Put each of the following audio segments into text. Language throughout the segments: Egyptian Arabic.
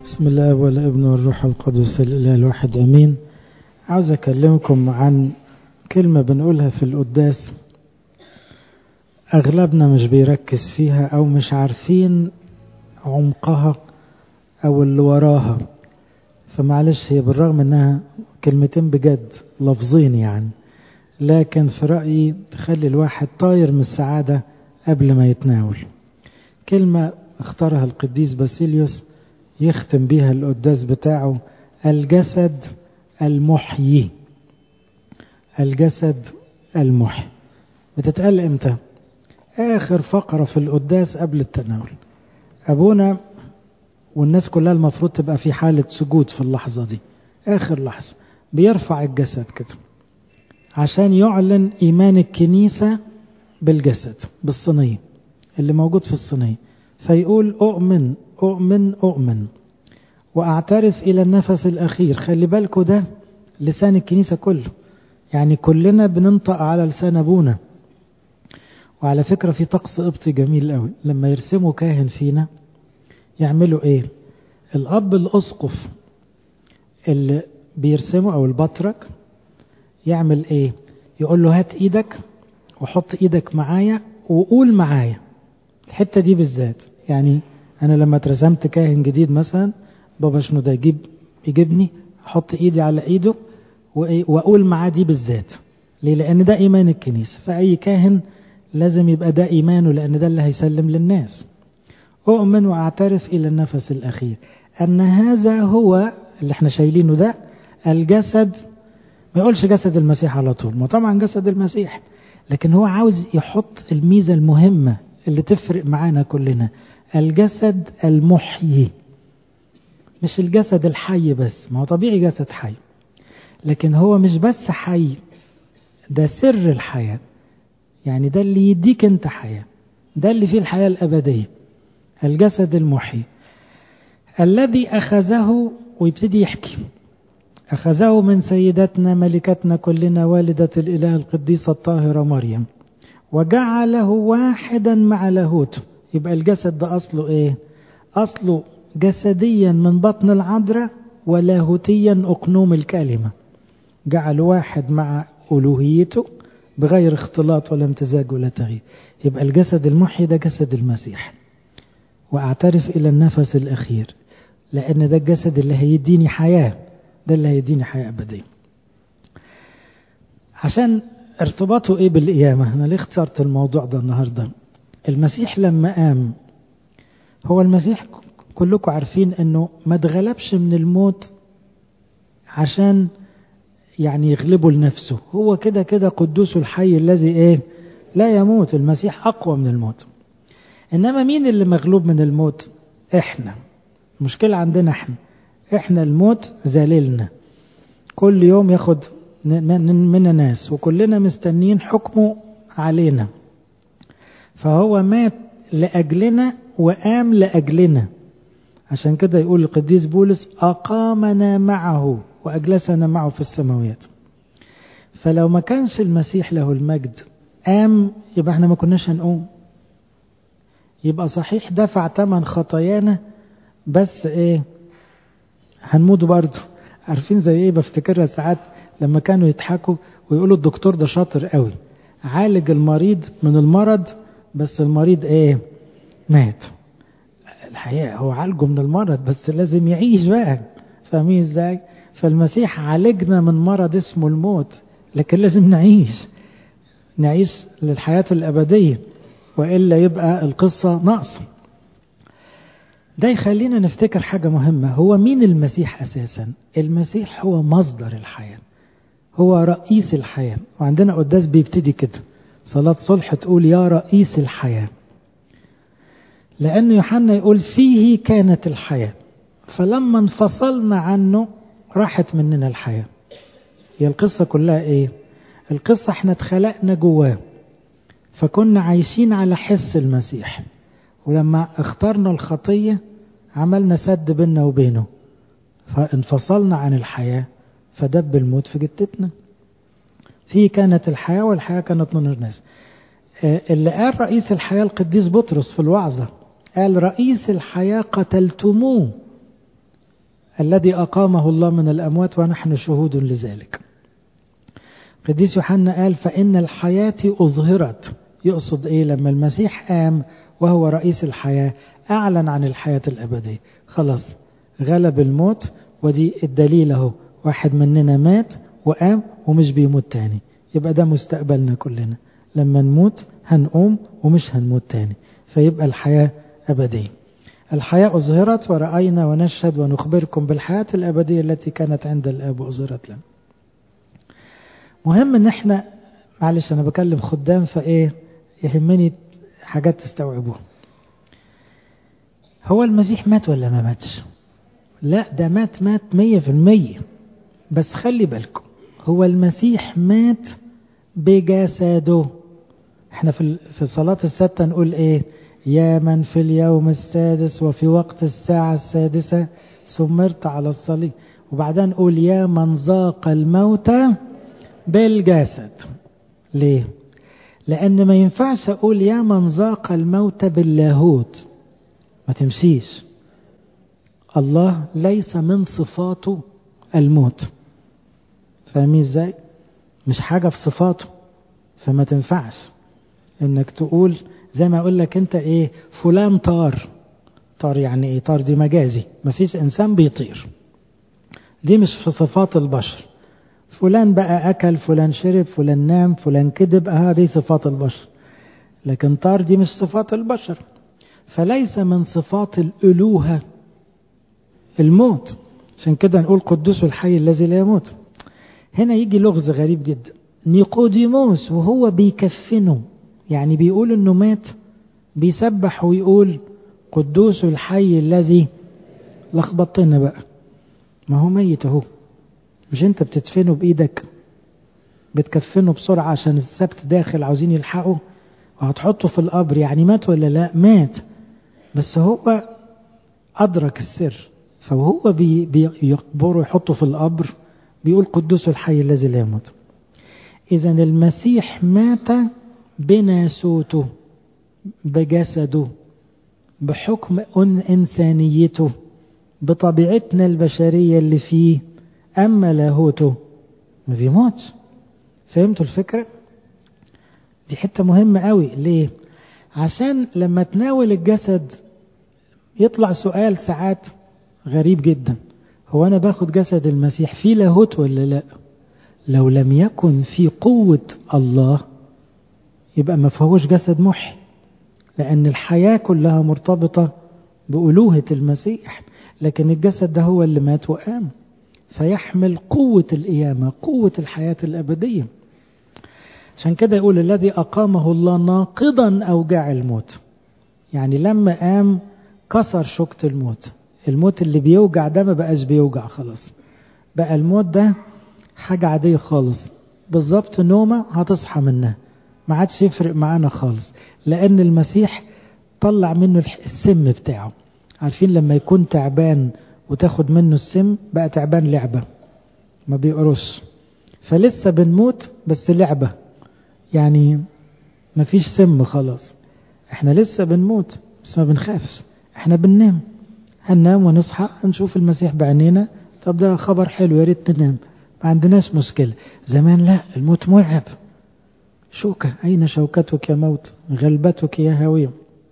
بسم الله والابن والروح القدس الإله الواحد أمين عاوز أكلمكم عن كلمة بنقولها في القداس أغلبنا مش بيركز فيها أو مش عارفين عمقها أو اللي وراها فمعلش هي بالرغم أنها كلمتين بجد لفظين يعني لكن في رأيي تخلي الواحد طاير من السعادة قبل ما يتناول كلمة اختارها القديس باسيليوس يختم بيها القداس بتاعه الجسد المحيي الجسد المحيي بتتقال امتى اخر فقرة في القداس قبل التناول ابونا والناس كلها المفروض تبقى في حالة سجود في اللحظة دي اخر لحظة بيرفع الجسد كده عشان يعلن ايمان الكنيسة بالجسد بالصينية اللي موجود في الصينية فيقول اؤمن أؤمن أؤمن وأعترف إلى النفس الأخير خلي بالكوا ده لسان الكنيسة كله يعني كلنا بننطق على لسان أبونا وعلى فكرة في طقس قبطي جميل قوي لما يرسموا كاهن فينا يعملوا إيه الأب الأسقف اللي بيرسمه أو البطرك يعمل إيه يقول له هات إيدك وحط إيدك معايا وقول معايا الحتة دي بالذات يعني انا لما اترسمت كاهن جديد مثلا بابا شنو ده يجيب يجيبني احط ايدي على ايده واقول معاه دي بالذات ليه لان ده ايمان الكنيسه فاي كاهن لازم يبقى ده ايمانه لان ده اللي هيسلم للناس اؤمن واعترف الى النفس الاخير ان هذا هو اللي احنا شايلينه ده الجسد ما يقولش جسد المسيح على طول ما طبعا جسد المسيح لكن هو عاوز يحط الميزه المهمه اللي تفرق معانا كلنا الجسد المحيي مش الجسد الحي بس ما هو طبيعي جسد حي لكن هو مش بس حي ده سر الحياة يعني ده اللي يديك انت حياة ده اللي فيه الحياة الأبدية الجسد المحيي الذي أخذه ويبتدي يحكي أخذه من سيدتنا ملكتنا كلنا والدة الإله القديسة الطاهرة مريم وجعله واحدا مع لاهوته يبقى الجسد ده أصله إيه أصله جسديا من بطن العذراء ولاهوتيا أقنوم الكلمة جعل واحد مع ألوهيته بغير اختلاط ولا امتزاج ولا تغيير يبقى الجسد المحي ده جسد المسيح وأعترف إلى النفس الأخير لأن ده الجسد اللي هيديني حياة ده اللي هيديني حياة أبدية عشان ارتباطه ايه بالقيامة انا ليه اخترت الموضوع ده النهاردة المسيح لما قام هو المسيح كلكم عارفين انه ما اتغلبش من الموت عشان يعني يغلبه لنفسه هو كده كده قدوس الحي الذي ايه لا يموت المسيح اقوى من الموت انما مين اللي مغلوب من الموت احنا المشكلة عندنا احنا احنا الموت ذليلنا كل يوم ياخد من ناس وكلنا مستنين حكمه علينا فهو مات لأجلنا وقام لأجلنا عشان كده يقول القديس بولس أقامنا معه وأجلسنا معه في السماوات فلو ما كانش المسيح له المجد قام يبقى احنا ما كناش هنقوم يبقى صحيح دفع ثمن خطايانا بس ايه هنموت برضه عارفين زي ايه بفتكرها ساعات لما كانوا يضحكوا ويقولوا الدكتور ده شاطر قوي عالج المريض من المرض بس المريض ايه مات الحقيقة هو عالجه من المرض بس لازم يعيش بقى فاهمين ازاي فالمسيح عالجنا من مرض اسمه الموت لكن لازم نعيش نعيش للحياة الأبدية وإلا يبقى القصة ناقصة ده يخلينا نفتكر حاجة مهمة هو مين المسيح أساسا المسيح هو مصدر الحياة هو رئيس الحياة وعندنا قداس بيبتدي كده صلاة صلح تقول يا رئيس الحياة لأن يوحنا يقول فيه كانت الحياة فلما انفصلنا عنه راحت مننا الحياة هي القصة كلها ايه القصة احنا اتخلقنا جواه فكنا عايشين على حس المسيح ولما اخترنا الخطية عملنا سد بيننا وبينه فانفصلنا عن الحياة فدب الموت في جتتنا فيه كانت الحياة والحياة كانت من الناس اللي قال رئيس الحياة القديس بطرس في الوعظة قال رئيس الحياة قتلتموه الذي أقامه الله من الأموات ونحن شهود لذلك قديس يوحنا قال فإن الحياة أظهرت يقصد إيه لما المسيح قام وهو رئيس الحياة أعلن عن الحياة الأبدية خلاص غلب الموت ودي الدليل اهو واحد مننا مات وقام ومش بيموت تاني يبقى ده مستقبلنا كلنا لما نموت هنقوم ومش هنموت تاني فيبقى الحياة أبدية الحياة أظهرت ورأينا ونشهد ونخبركم بالحياة الأبدية التي كانت عند الآب وأظهرت لنا مهم ان احنا معلش انا بكلم خدام فايه يهمني حاجات تستوعبوها هو المسيح مات ولا ما ماتش لا ده مات مات مية في المية بس خلي بالكم هو المسيح مات بجسده احنا في في صلاة الستة نقول ايه يا من في اليوم السادس وفي وقت الساعة السادسة سمرت على الصليب وبعدين نقول يا من ذاق الموت بالجسد ليه لأن ما ينفعش أقول يا من ذاق الموت باللاهوت ما تمشيش الله ليس من صفاته الموت فاهمين ازاي مش حاجة في صفاته فما تنفعش انك تقول زي ما اقول لك انت ايه فلان طار طار يعني ايه طار دي مجازي مفيش انسان بيطير دي مش في صفات البشر فلان بقى اكل فلان شرب فلان نام فلان كذب هذه صفات البشر لكن طار دي مش صفات البشر فليس من صفات الالوهه الموت عشان كده نقول قدوس الحي الذي لا يموت هنا يجي لغز غريب جدا نيقوديموس وهو بيكفنه يعني بيقول انه مات بيسبح ويقول قدوس الحي الذي لخبطتنا بقى ما هو ميت اهو مش انت بتدفنه بايدك بتكفنه بسرعة عشان السبت داخل عاوزين يلحقوا وهتحطه في القبر يعني مات ولا لا مات بس هو أدرك السر فهو بيقبره يحطه في القبر بيقول قدوس الحي الذي لا يموت إذا المسيح مات بناسوته بجسده بحكم إنسانيته بطبيعتنا البشرية اللي فيه أما لاهوته ما بيموتش فهمتوا الفكرة؟ دي حتة مهمة قوي ليه؟ عشان لما تناول الجسد يطلع سؤال ساعات غريب جدا هو أنا باخد جسد المسيح في لاهوت ولا لا؟ لو لم يكن في قوة الله يبقى ما فيهوش جسد محي لأن الحياة كلها مرتبطة بألوهة المسيح لكن الجسد ده هو اللي مات وقام فيحمل قوة القيامة قوة الحياة الأبدية عشان كده يقول الذي أقامه الله ناقضا أوجاع الموت يعني لما قام كسر شوكة الموت الموت اللي بيوجع ده ما بقاش بيوجع خلاص بقى الموت ده حاجة عادية خالص بالظبط نومة هتصحى منها ما عادش يفرق معانا خالص لأن المسيح طلع منه السم بتاعه عارفين لما يكون تعبان وتاخد منه السم بقى تعبان لعبة ما بيقرص فلسه بنموت بس لعبة يعني ما فيش سم خلاص احنا لسه بنموت بس ما بنخافش احنا بننام هننام ونصحى نشوف المسيح بعينينا طب ده خبر حلو يا ريت ننام ما عندناش مشكلة زمان لا الموت مرعب شوكة أين شوكتك يا موت غلبتك يا هاوية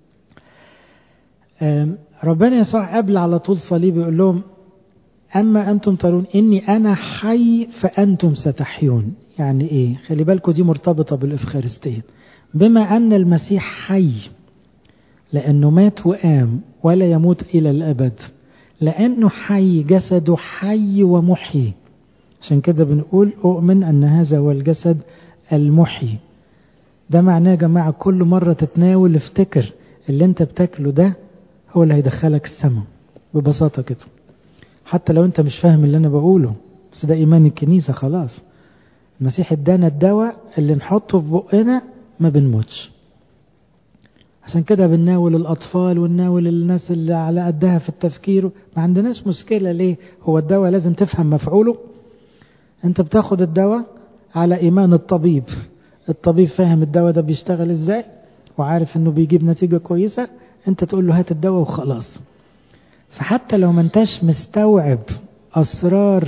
ربنا يسوع قبل على طول صليب يقول لهم أما أنتم ترون إني أنا حي فأنتم ستحيون يعني إيه خلي بالكم دي مرتبطة بالإفخارستية بما أن المسيح حي لأنه مات وقام ولا يموت إلى الأبد لأنه حي جسده حي ومحيي عشان كده بنقول أؤمن أن هذا هو الجسد المحيي ده معناه يا جماعة كل مرة تتناول افتكر اللي انت بتاكله ده هو اللي هيدخلك السماء ببساطة كده حتى لو انت مش فاهم اللي انا بقوله بس ده ايمان الكنيسة خلاص المسيح ادانا الدواء اللي نحطه في بقنا ما بنموتش عشان كده بنناول الاطفال ونناول الناس اللي على قدها في التفكير ما عندناش مشكلة ليه هو الدواء لازم تفهم مفعوله انت بتاخد الدواء على ايمان الطبيب الطبيب فاهم الدواء ده بيشتغل ازاي وعارف انه بيجيب نتيجة كويسة انت تقول له هات الدواء وخلاص فحتى لو ما انتش مستوعب أسرار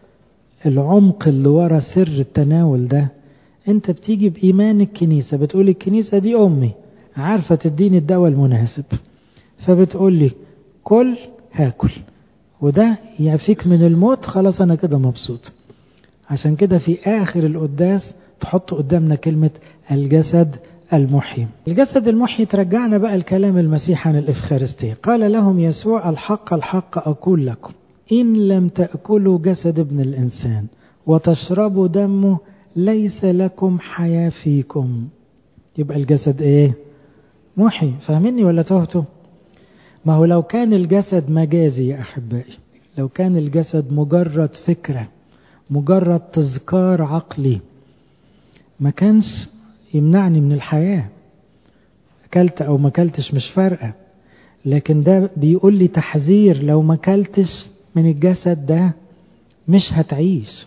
العمق اللي ورا سر التناول ده انت بتيجي بإيمان الكنيسة بتقول الكنيسة دي أمي عارفة تديني الدواء المناسب فبتقول لي كل هاكل وده يعفيك من الموت خلاص أنا كده مبسوط عشان كده في آخر القداس تحط قدامنا كلمة الجسد المحيي الجسد المحيي ترجعنا بقى الكلام المسيح عن الإفخارستية قال لهم يسوع الحق الحق أقول لكم إن لم تأكلوا جسد ابن الإنسان وتشربوا دمه ليس لكم حياة فيكم يبقى الجسد إيه محي فاهميني ولا تهتوا ما هو لو كان الجسد مجازي يا أحبائي لو كان الجسد مجرد فكرة مجرد تذكار عقلي ما كانش يمنعني من الحياة أكلت أو ما أكلتش مش فارقة لكن ده بيقول لي تحذير لو ما أكلتش من الجسد ده مش هتعيش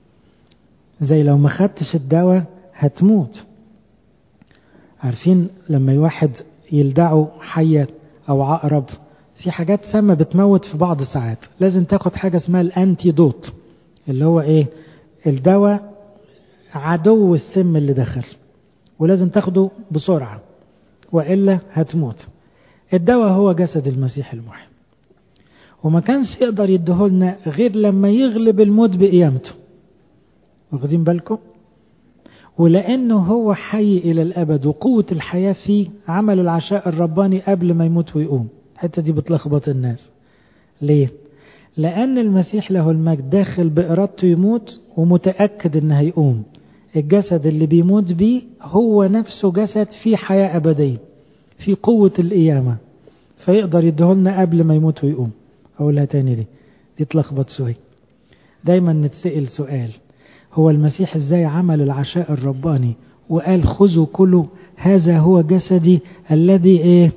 زي لو ما خدتش الدواء هتموت عارفين لما واحد يلدعه حية أو عقرب في حاجات سامة بتموت في بعض ساعات لازم تاخد حاجة اسمها الانتيدوت اللي هو ايه الدواء عدو السم اللي دخل ولازم تاخده بسرعة وإلا هتموت الدواء هو جسد المسيح المحي وما كانش يقدر يديهولنا غير لما يغلب الموت بقيامته واخدين بالكم ولأنه هو حي إلى الأبد وقوة الحياة فيه عمل العشاء الرباني قبل ما يموت ويقوم الحتة دي بتلخبط الناس ليه؟ لأن المسيح له المجد داخل بإرادته يموت ومتأكد إنه هيقوم الجسد اللي بيموت بيه هو نفسه جسد فيه حياة أبدية في قوة القيامة فيقدر يديهولنا قبل ما يموت ويقوم أقولها تاني دي دي تلخبط شوية دايما نتسأل سؤال هو المسيح ازاي عمل العشاء الرباني وقال خذوا كله هذا هو جسدي الذي ايه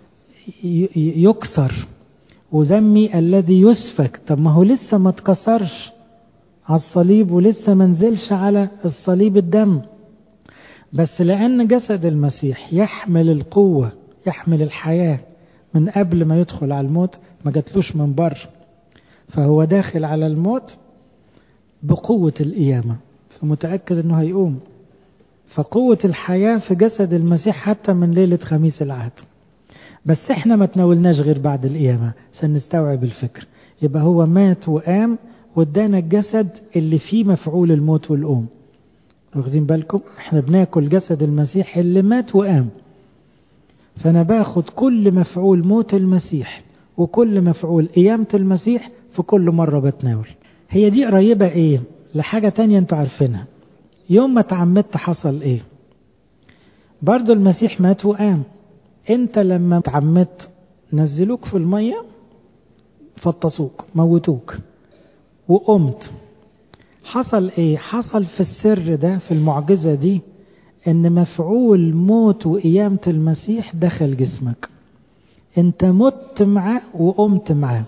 يكسر ودمي الذي يسفك طب ما هو لسه ما اتكسرش على الصليب ولسه ما نزلش على الصليب الدم بس لأن جسد المسيح يحمل القوة يحمل الحياة من قبل ما يدخل على الموت ما جاتلوش من بره فهو داخل على الموت بقوة القيامة فمتأكد أنه هيقوم فقوة الحياة في جسد المسيح حتى من ليلة خميس العهد بس احنا ما تناولناش غير بعد القيامة عشان نستوعب الفكر يبقى هو مات وقام وادانا الجسد اللي فيه مفعول الموت والقوم واخدين بالكم احنا بناكل جسد المسيح اللي مات وقام فانا باخد كل مفعول موت المسيح وكل مفعول قيامة المسيح في كل مرة بتناول هي دي قريبة ايه لحاجة تانية انتوا عارفينها يوم ما تعمدت حصل ايه برضو المسيح مات وقام انت لما تعمدت نزلوك في المية فطسوك موتوك وقمت حصل ايه حصل في السر ده في المعجزة دي ان مفعول موت وقيامة المسيح دخل جسمك انت مت معاه وقمت معاه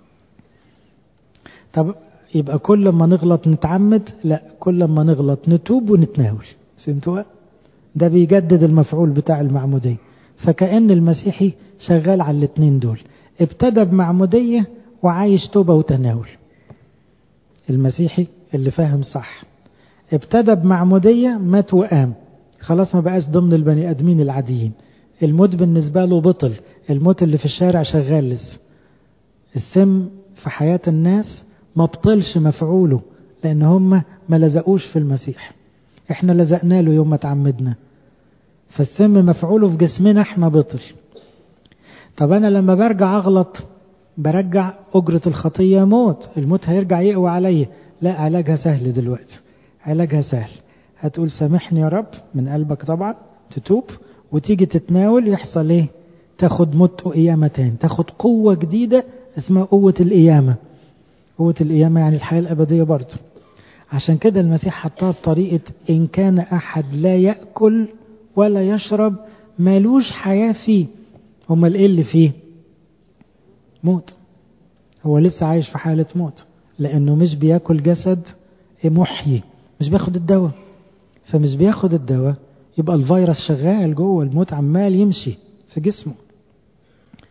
طب يبقى كل ما نغلط نتعمد لا كل ما نغلط نتوب ونتناول فهمتوا ده بيجدد المفعول بتاع المعمودية فكأن المسيحي شغال على الاتنين دول ابتدى بمعمودية وعايش توبة وتناول المسيحي اللي فاهم صح ابتدى بمعمودية مات وقام خلاص ما بقاش ضمن البني ادمين العاديين الموت بالنسبة له بطل الموت اللي في الشارع شغال لسه السم في حياة الناس ما بطلش مفعوله لان هم ما لزقوش في المسيح احنا لزقنا له يوم ما تعمدنا فالسم مفعوله في جسمنا احنا بطل طب انا لما برجع اغلط برجع اجرة الخطية موت الموت هيرجع يقوى عليا لا علاجها سهل دلوقتي علاجها سهل هتقول سامحني يا رب من قلبك طبعا تتوب وتيجي تتناول يحصل ايه تاخد موت وقيامة تاني تاخد قوة جديدة اسمها قوة القيامة قوة القيامة يعني الحياة الأبدية برضه عشان كده المسيح حطها بطريقة إن كان أحد لا يأكل ولا يشرب مالوش حياة فيه امال ايه اللي فيه موت هو لسه عايش في حالة موت لأنه مش بياكل جسد محيي مش بياخد الدواء فمش بياخد الدواء يبقى الفيروس شغال جوه الموت عمال يمشي في جسمه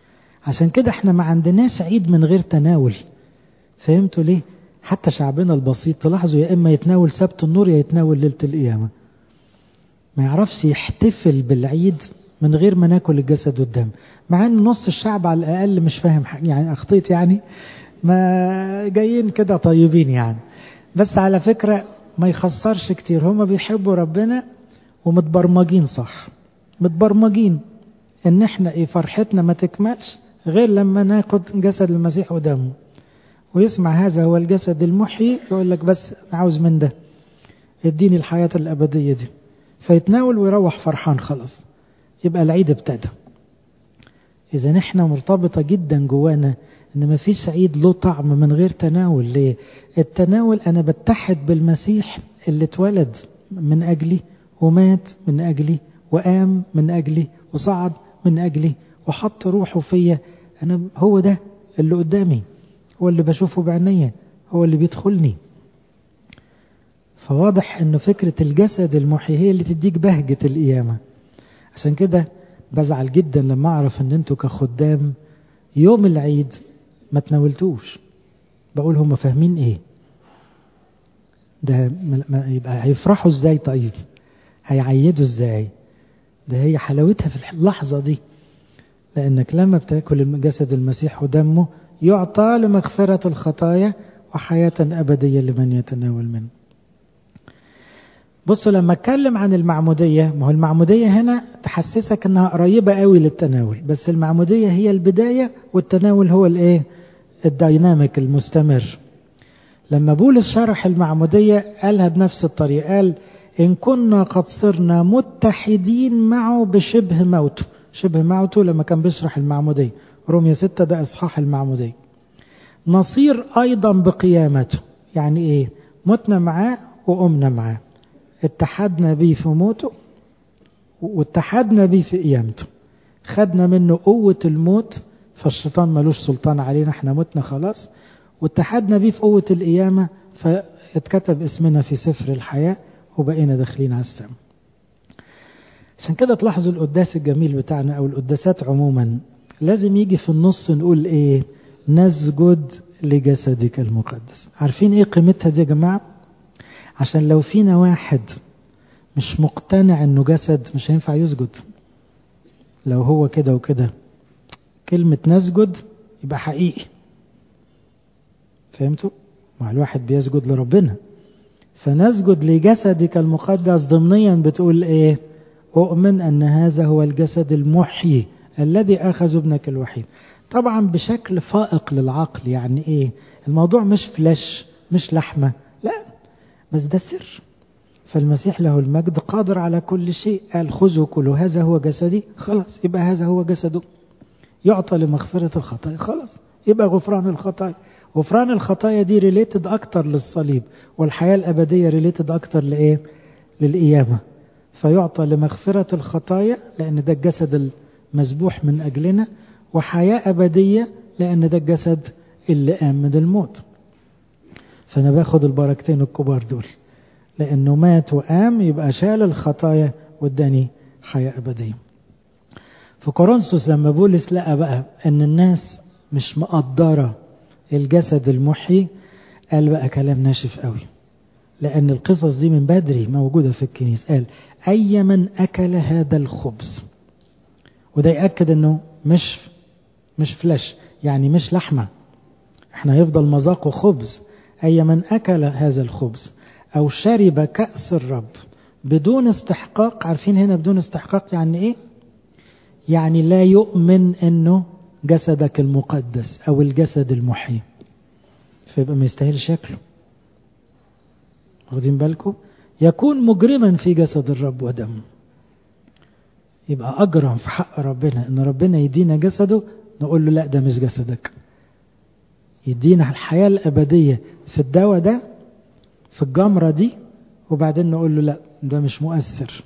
عشان كده احنا ما عندناش عيد من غير تناول فهمتوا ليه حتى شعبنا البسيط تلاحظوا يا اما يتناول سبت النور يا يتناول ليله القيامه ما يعرفش يحتفل بالعيد من غير ما ناكل الجسد والدم مع ان نص الشعب على الاقل مش فاهم حاجه يعني اخطيت يعني ما جايين كده طيبين يعني بس على فكره ما يخسرش كتير هما بيحبوا ربنا ومتبرمجين صح متبرمجين ان احنا ايه فرحتنا ما تكملش غير لما ناخد جسد المسيح ودمه ويسمع هذا هو الجسد المحيي يقول لك بس عاوز من ده اديني الحياة الأبدية دي فيتناول ويروح فرحان خلاص يبقى العيد ابتدى إذا احنا مرتبطة جدا جوانا ان ما فيش عيد له طعم من غير تناول ليه التناول انا بتحد بالمسيح اللي اتولد من اجلي ومات من اجلي وقام من اجلي وصعد من اجلي وحط روحه فيا انا هو ده اللي قدامي هو اللي بشوفه بعينيا هو اللي بيدخلني فواضح ان فكرة الجسد المحيي هي اللي تديك بهجة القيامة عشان كده بزعل جدا لما اعرف ان انتوا كخدام يوم العيد ما تناولتوش بقول هم فاهمين ايه ده ما يبقى هيفرحوا ازاي طيب هيعيدوا ازاي ده هي حلاوتها في اللحظة دي لأنك لما بتاكل جسد المسيح ودمه يعطى لمغفرة الخطايا وحياة أبدية لمن يتناول منه بصوا لما اتكلم عن المعمودية ما هو المعمودية هنا تحسسك انها قريبة قوي للتناول بس المعمودية هي البداية والتناول هو الايه الديناميك المستمر لما بولس شرح المعمودية قالها بنفس الطريقة قال إن كنا قد صرنا متحدين معه بشبه موته شبه موته لما كان بيشرح المعمودية رومية ستة ده إصحاح المعمودية نصير أيضا بقيامته يعني إيه متنا معاه وقمنا معاه اتحدنا بيه في موته واتحدنا بيه في قيامته خدنا منه قوة الموت فالشيطان ملوش سلطان علينا احنا متنا خلاص واتحدنا بيه في قوة القيامة فاتكتب اسمنا في سفر الحياة وبقينا داخلين على السماء عشان كده تلاحظوا القداس الجميل بتاعنا او القداسات عموما لازم يجي في النص نقول ايه نسجد لجسدك المقدس عارفين ايه قيمتها دي يا جماعه عشان لو فينا واحد مش مقتنع انه جسد مش هينفع يسجد لو هو كده وكده كلمة نسجد يبقى حقيقي فهمتوا؟ مع الواحد بيسجد لربنا فنسجد لجسدك المقدس ضمنيا بتقول ايه اؤمن ان هذا هو الجسد المحيي الذي اخذ ابنك الوحيد طبعا بشكل فائق للعقل يعني ايه الموضوع مش فلاش مش لحمة لا بس ده سر فالمسيح له المجد قادر على كل شيء قال خذوا كلوا هذا هو جسدي خلاص يبقى هذا هو جسده يعطى لمغفرة الخطايا خلاص يبقى غفران الخطايا غفران الخطايا دي ريليتد اكتر للصليب والحياة الابدية ريليتد اكتر لايه للقيامة فيعطى لمغفرة الخطايا لان ده الجسد المذبوح من اجلنا وحياة ابدية لان ده الجسد اللي قام من الموت فانا باخد البركتين الكبار دول لانه مات وقام يبقى شال الخطايا واداني حياة ابدية في كورنثوس لما بولس لقى بقى ان الناس مش مقدره الجسد المحيي قال بقى كلام ناشف قوي لأن القصص دي من بدري موجودة في الكنيسة قال أي من أكل هذا الخبز وده يأكد أنه مش مش فلاش يعني مش لحمة احنا هيفضل مذاقه خبز أي من أكل هذا الخبز أو شرب كأس الرب بدون استحقاق عارفين هنا بدون استحقاق يعني إيه يعني لا يؤمن أنه جسدك المقدس او الجسد المحيي فيبقى ما يستاهلش شكله واخدين بالكم يكون مجرما في جسد الرب ودمه يبقى اجرم في حق ربنا ان ربنا يدينا جسده نقول له لا ده مش جسدك يدينا الحياة الأبدية في الدواء ده في الجمرة دي وبعدين نقول له لا ده مش مؤثر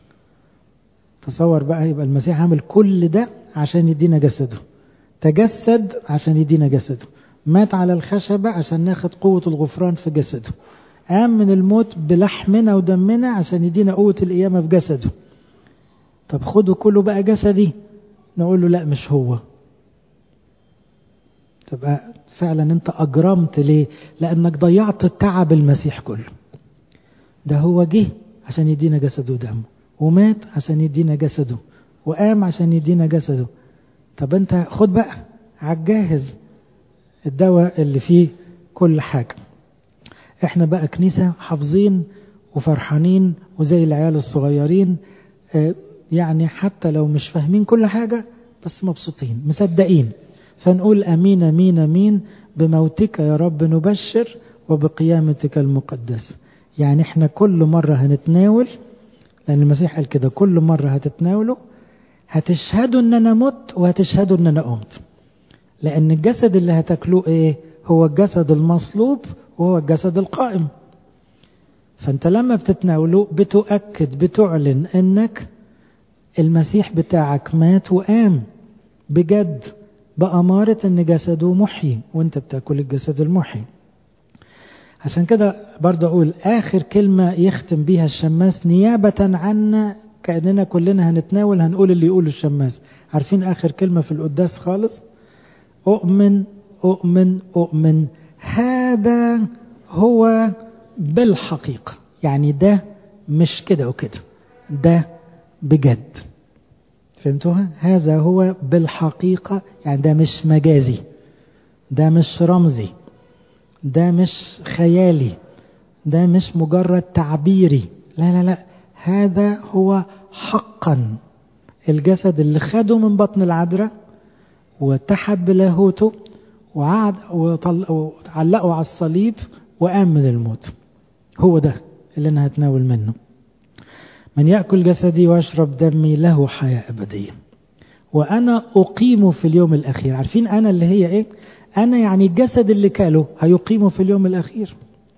تصور بقى يبقى المسيح عمل كل ده عشان يدينا جسده تجسد عشان يدينا جسده مات على الخشبة عشان ناخد قوة الغفران في جسده قام من الموت بلحمنا ودمنا عشان يدينا قوة القيامة في جسده طب خدوا كله بقى جسدي نقول له لا مش هو تبقى فعلا انت اجرمت ليه لانك ضيعت التعب المسيح كله ده هو جه عشان يدينا جسده ودمه ومات عشان يدينا جسده وقام عشان يدينا جسده طب انت خد بقى عالجاهز الدواء اللي فيه كل حاجة احنا بقى كنيسة حافظين وفرحانين وزي العيال الصغيرين اه يعني حتى لو مش فاهمين كل حاجة بس مبسوطين مصدقين فنقول امين امين امين بموتك يا رب نبشر وبقيامتك المقدسة يعني احنا كل مرة هنتناول لان المسيح قال كده كل مرة هتتناولوا هتشهدوا ان انا مت وهتشهدوا ان انا قمت لان الجسد اللي هتاكلوه ايه هو الجسد المصلوب وهو الجسد القائم فانت لما بتتناوله بتؤكد بتعلن انك المسيح بتاعك مات وقام بجد بأمارة ان جسده محيي وانت بتاكل الجسد المحيي عشان كده برضه اقول اخر كلمة يختم بيها الشماس نيابة عنا كأننا كلنا هنتناول هنقول اللي يقوله الشماس عارفين اخر كلمة في القداس خالص أؤمن أؤمن أؤمن هذا هو بالحقيقة يعني ده مش كده وكده ده بجد فهمتوها هذا هو بالحقيقة يعني ده مش مجازي ده مش رمزي ده مش خيالي ده مش مجرد تعبيري لا لا لا هذا هو حقا الجسد اللي خده من بطن العذراء واتحد بلاهوته وعاد وعلقوا على الصليب وقام من الموت هو ده اللي انا هتناول منه من يأكل جسدي ويشرب دمي له حياة أبدية وأنا أقيمه في اليوم الأخير عارفين أنا اللي هي إيه أنا يعني الجسد اللي كاله هيقيمه في اليوم الأخير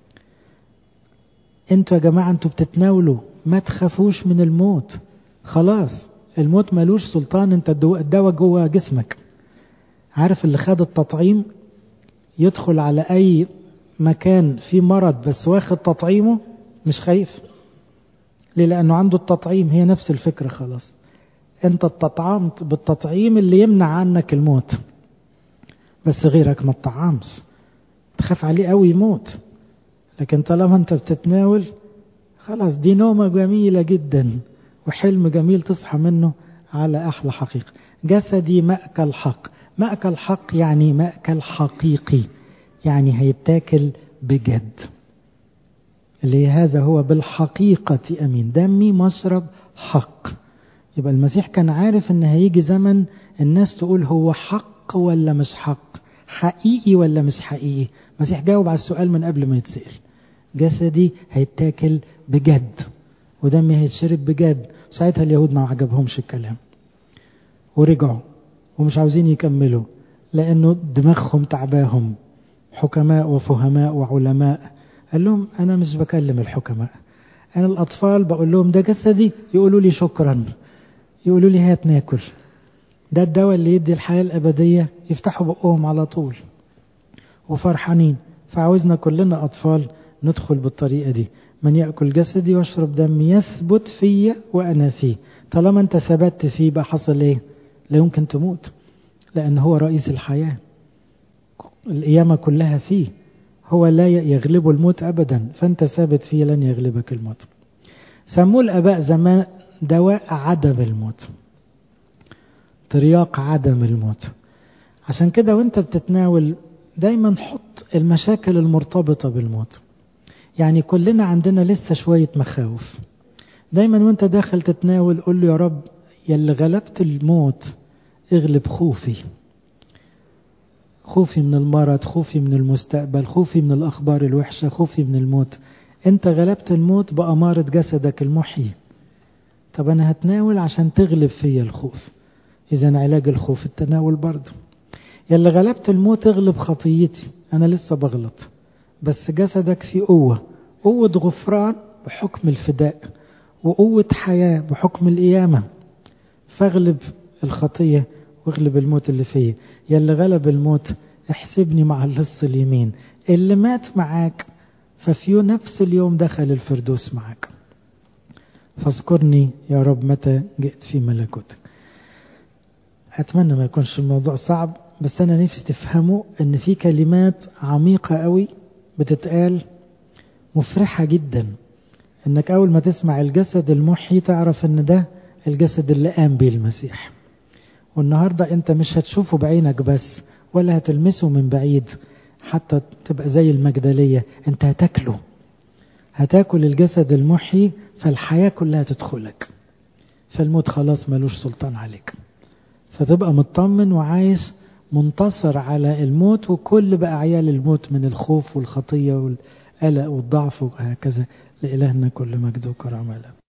انتوا يا جماعة انتوا بتتناولوا ما تخافوش من الموت خلاص الموت ملوش سلطان انت الدواء جوه جسمك عارف اللي خد التطعيم يدخل على اي مكان فيه مرض بس واخد تطعيمه مش خايف ليه لانه عنده التطعيم هي نفس الفكرة خلاص انت اتطعمت بالتطعيم اللي يمنع عنك الموت بس غيرك ما اتطعمش تخاف عليه قوي يموت لكن طالما انت بتتناول خلاص دي نومة جميلة جدا وحلم جميل تصحى منه على أحلى حقيقة جسدي مأكل حق مأكل حق يعني مأكل حقيقي يعني هيتاكل بجد اللي هذا هو بالحقيقة أمين دمي مشرب حق يبقى المسيح كان عارف ان هيجي زمن الناس تقول هو حق ولا مش حق حقيقي ولا مش حقيقي المسيح جاوب على السؤال من قبل ما يتسأل جسدي هيتاكل بجد ودمي هيتشرب بجد ساعتها اليهود ما عجبهمش الكلام ورجعوا ومش عاوزين يكملوا لأنه دماغهم تعباهم حكماء وفهماء وعلماء قال لهم أنا مش بكلم الحكماء أنا الأطفال بقول لهم ده جسدي يقولوا لي شكرا يقولوا لي هات ناكل ده الدواء اللي يدي الحياة الأبدية يفتحوا بقهم على طول وفرحانين فعاوزنا كلنا أطفال ندخل بالطريقة دي من يأكل جسدي واشرب دمي يثبت فيا وأنا فيه طالما أنت ثبت فيه بقى حصل إيه لا يمكن تموت لأن هو رئيس الحياة القيامة كلها فيه هو لا يغلبه الموت أبدا فأنت ثابت فيه لن يغلبك الموت سموه الآباء زمان دواء عدم الموت ترياق عدم الموت عشان كده وانت بتتناول دايما حط المشاكل المرتبطة بالموت يعني كلنا عندنا لسه شوية مخاوف دايما وانت داخل تتناول قول له يا رب يلي غلبت الموت اغلب خوفي خوفي من المرض خوفي من المستقبل خوفي من الأخبار الوحشة خوفي من الموت انت غلبت الموت بأمارة جسدك المحيي طب أنا هتناول عشان تغلب فيا الخوف إذا علاج الخوف التناول برضه يلي غلبت الموت اغلب خطيتي أنا لسه بغلط بس جسدك فيه قوة قوة غفران بحكم الفداء وقوة حياة بحكم القيامة فاغلب الخطية واغلب الموت اللي فيا يلي غلب الموت احسبني مع اللص اليمين اللي مات معاك ففي نفس اليوم دخل الفردوس معاك فاذكرني يا رب متى جئت في ملكوتك أتمنى ما يكونش الموضوع صعب بس أنا نفسي تفهموا أن في كلمات عميقة قوي بتتقال مفرحة جدا أنك أول ما تسمع الجسد المحي تعرف أن ده الجسد اللي قام به المسيح والنهاردة أنت مش هتشوفه بعينك بس ولا هتلمسه من بعيد حتى تبقى زي المجدلية أنت هتاكله هتاكل الجسد المحي فالحياة كلها تدخلك فالموت خلاص ملوش سلطان عليك فتبقى مطمن وعايش منتصر على الموت وكل بقى عيال الموت من الخوف والخطية والقلق والضعف وهكذا لإلهنا كل مجد وكرامة